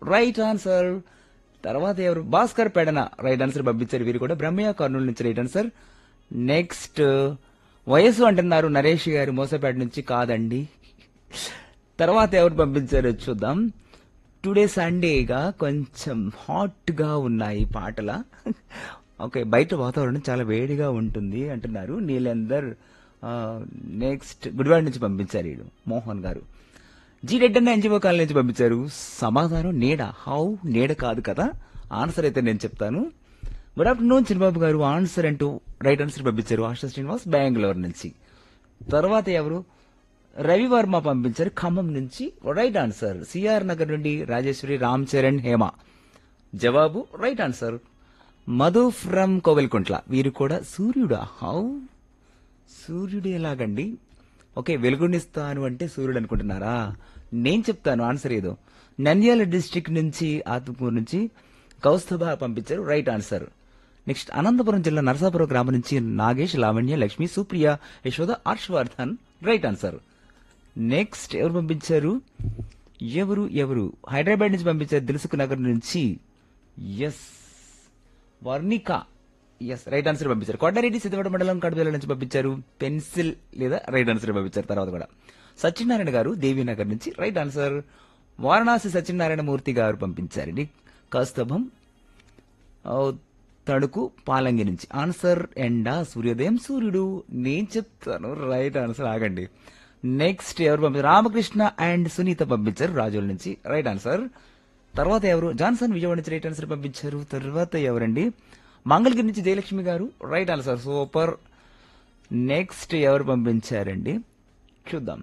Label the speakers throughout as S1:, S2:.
S1: Right answer తర్వాత ఎవరు Bhaskar Pedana right answer పంపించారు వీరు కూడా బ్రహ్మయ్య కర్నూలు నుంచి రైట్ ఆన్సర్ నెక్స్ట్ వయసు అంటున్నారు నరేష్ గారు మోసపేట నుంచి కాదండి తర్వాత ఎవరు పంపించారో చూద్దాం టుడే సండేగా కొంచెం హాట్ గా ఉన్నాయి పాటల ఓకే బయట వాతావరణం చాలా వేడిగా ఉంటుంది అంటున్నారు నీలందర్ నెక్స్ట్ గుడివాడ నుంచి పంపించారు వీడు మోహన్ గారు జీ రెడ్డి అన్న ఎన్జిఓ కాలనీ నుంచి పంపించారు సమాధానం నీడ హౌ నీడ కాదు కదా ఆన్సర్ అయితే నేను చెప్తాను గుడ్ ఆఫ్టర్నూన్ చిన్నబాబు గారు ఆన్సర్ అంటూ రైట్ ఆన్సర్ పంపించారు ఆశా శ్రీనివాస్ బెంగళూరు నుంచి తర్వాత ఎవరు రవివర్మ పంపించారు ఖమ్మం నుంచి రైట్ ఆన్సర్ సిఆర్ నగర్ నుండి రాజేశ్వరి రామ్ చరణ్ హేమ జవాబు right answer Madhu from Kovelakuntla వీరు కూడా సూర్యుడా హౌ సూర్యుడు ఎలాగండి ఓకే వెలుగునిస్తాను అంటే సూర్యుడు అనుకుంటున్నారా నేను చెప్తాను ఆన్సర్ ఏదో నంద్యాల డిస్ట్రిక్ట్ నుంచి ఆత్మకూరు నుంచి కౌస్తభ పంపించారు రైట్ ఆన్సర్ నెక్స్ట్ అనంతపురం జిల్లా నరసాపురం గ్రామం నుంచి Nagesh Lavanya Lakshmi Supriya Yashoda Harshavardhan right answer next ఎవరు పంపించారు ఎవరు ఎవరు హైదరాబాద్ నుంచి పంపించారు దిల్సుఖ్ నగర్ నుంచి S Varnika S right answer పంపించారు కొండారెడ్డి సిద్ధవడ మండలం కడప నుంచి పంపించారు పెన్సిల్ లేదా రైట్ ఆన్సర్ పంపించారు తర్వాత కూడా సత్యనారాయణ గారు దేవీనగర్ నుంచి రైట్ ఆన్సర్ వారణాసి సత్యనారాయణ మూర్తి గారు పంపించారండి కౌస్తభం ఓ, తణుకు పాలంగి నుంచి ఆన్సర్ ఎండా సూర్యోదయం సూర్యుడు నేను చెప్తాను రైట్ ఆన్సర్ ఆగండి నెక్స్ట్ ఎవరు పంపించారు రామకృష్ణ అండ్ సునీత పంపించారు రాజోల నుంచి రైట్ ఆన్సర్ తర్వాత ఎవరు జాన్సన్ విజయవాడ నుంచి రైట్ ఆన్సర్ పంపించారు తర్వాత ఎవరండి మంగళగిరి నుంచి జయలక్ష్మి గారు రైట్ ఆన్సర్ సూపర్ నెక్స్ట్ ఎవరు పంపించారండి చూద్దాం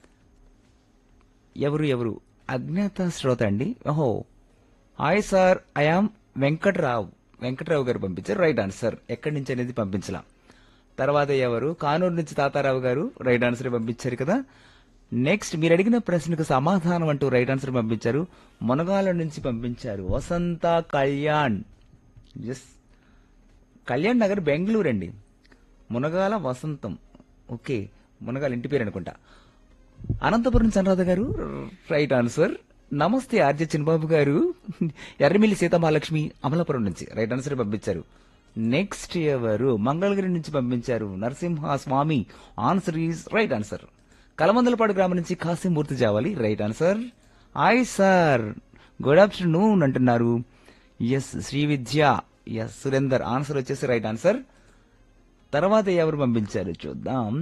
S1: ఎవరు ఎవరు అజ్ఞాత శ్రోత అండి ఓహో hi sir I am Venkatrao Venkatrao గారు పంపించారు రైట్ ఆన్సర్ ఎక్కడి నుంచి అనేది పంపించలా తర్వాత ఎవరు కానూరు నుంచి తాతారావు గారు రైట్ ఆన్సర్ పంపించారు కదా నెక్స్ట్ మీరు అడిగిన ప్రశ్నకు సమాధానం అంటూ రైట్ ఆన్సర్ పంపించారు మునగాల నుంచి పంపించారు వసంత కళ్యాణ్ ఎస్ కళ్యాణ్ నగర్ బెంగళూరు అండి మునగాల వసంతం ఓకే మునగాల ఇంటి పేరు అనుకుంటా అనంతపురం చంద్రరాధ గారు రైట్ ఆన్సర్ నమస్తే ఆర్జే చిన్నబాబు గారు ఎర్రమిల్లి సీతమహాలక్ష్మి అమలాపురం నుంచి రైట్ ఆన్సర్ పంపించారు నెక్స్ట్ ఎవరు మంగళగిరి నుంచి పంపించారు Narasimha Swamy answer is right answer Kalamandalapadu గ్రామం నుంచి Kasimmurthy Javali right answer hi sir good afternoon అంటున్నారు S Sri Vidya S Surender answer వచ్చేసి రైట్ ఆన్సర్ తర్వాత ఎవరు పంపించారు చూద్దాం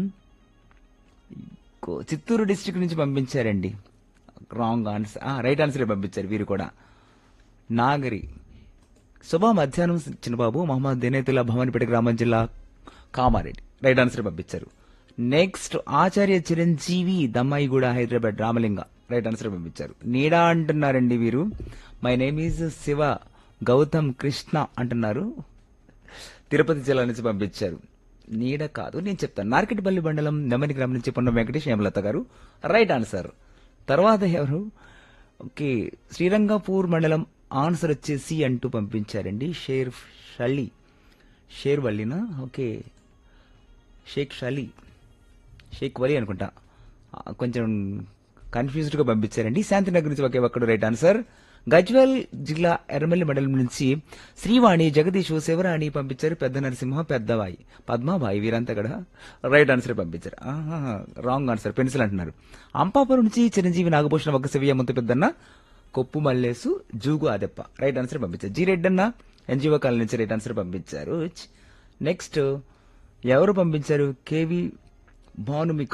S1: కో- చిత్తూరు డిస్ట్రిక్ట్ నుంచి పంపించారండి రాంగ్ ఆన్సర్ రైట్ ఆన్సర్ పంపించారు వీరు కూడా నాగరి శుభ మధ్యాహ్నం చిన్నబాబు మహమ్మద్ దినేతుల్లా భవానిపేట గ్రామం జిల్లా కామారెడ్డి రైట్ ఆన్సర్ పంపించారు next Acharya Chiranjeevi Dammaiguda Hyderabad Ramalinga right answer పంపించారు నీడా అంటున్నారండి వీరు my name is Shiva Gautam Krishna అంటున్నారు తిరుపతి జిల్లా నుంచి పంపించారు నీడ కాదు నేను చెప్తాను నార్కెట్పల్లి మండలం నెమ్మని గ్రామం నుంచి పొన్న వెంకటేష్ హేమలత గారు రైట్ ఆన్సర్ తర్వాత ఎవరు ఓకే శ్రీరంగపూర్ మండలం ఆన్సర్ వచ్చేసి అంటూ పంపించారండి షేర్ షలి షేర్ వల్లినా ఓకే షేక్ షలి షేక్ వలి అనుకుంటా ఆ, కొంచెం కన్ఫ్యూజ్డ్ గా పంపించారండి శాంతినగర్ నుంచి ఒకే ఒక్కడు రైట్ ఆన్సర్ గజ్వెల్ జిల్లా ఎర్రమల్లి మండలం నుంచి శ్రీవాణి జగదీష్ శివరాణి పంపించారు పెద్ద నరసింహ పెద్దవాయి పద్మాబాయి వీరంతా కూడా రైట్ ఆన్సర్ పంపించారు రాంగ్ ఆన్సర్ పెన్సిల్ అంటున్నారు అంపాపురం నుంచి చిరంజీవి నాగభూషణ ఒక శివయ్య ముందు పెద్దన్న కొప్పు మల్లేసు జూగు ఆదెప్ప రైట్ ఆన్సర్ పంపించారు జీ రెడ్డన్న ఎన్జిఓ కాలనీ నుంచి రైట్ ఆన్సర్ పంపించారు నెక్స్ట్ ఎవరు పంపించారు కేవి భానుమిక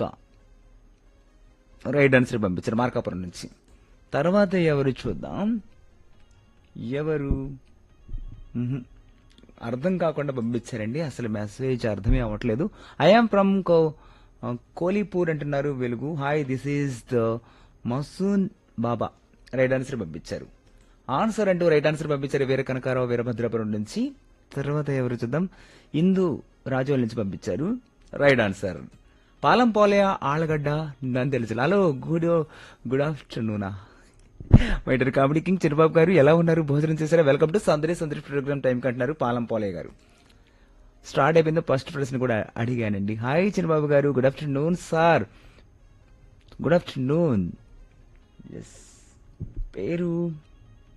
S1: రైట్ ఆన్సర్ పంపించారు మార్కాపురం నుంచి తర్వాత ఎవరు చూద్దాం ఎవరు మ్హూ. అర్థం కాకుండా పంపించారండి అసలు మెసేజ్ అర్థమే అవ్వట్లేదు ఐఎమ్ ఫ్రమ్ కోలీపూర్ అంటున్నారు వెలుగు హాయ్ దిస్ ఈజ్ ద మసూన్ బాబా రైట్ ఆన్సర్ పంపించారు ఆన్సర్ అంటూ రైట్ ఆన్సర్ పంపించారు వీర కనకారావు వీరభద్రాపురం నుంచి తర్వాత ఎవరు చూద్దాం ఇందు రాజోల్ నుంచి పంపించారు రైట్ ఆన్సర్ పాలం పోలయ ఆళ్ళగడ్డ నన్ను తెలుసు హలో గుడ్ గుడ్ ఆఫ్టర్నూనా మైటర్ కామెడీ కింగ్ చిరుబాబు గారు ఎలా ఉన్నారు భోజనం చేశారా వెల్కమ్ టు సందరి సందరి ప్రోగ్రామ్ టైం కంటున్నారు పాలం పోలే గారు స్టార్ట్ అయిపోయింది ఫస్ట్ ప్రశ్న కూడా అడిగానండి హాయ్ చిరుబాబు గారు good afternoon sir good afternoon yes పేరు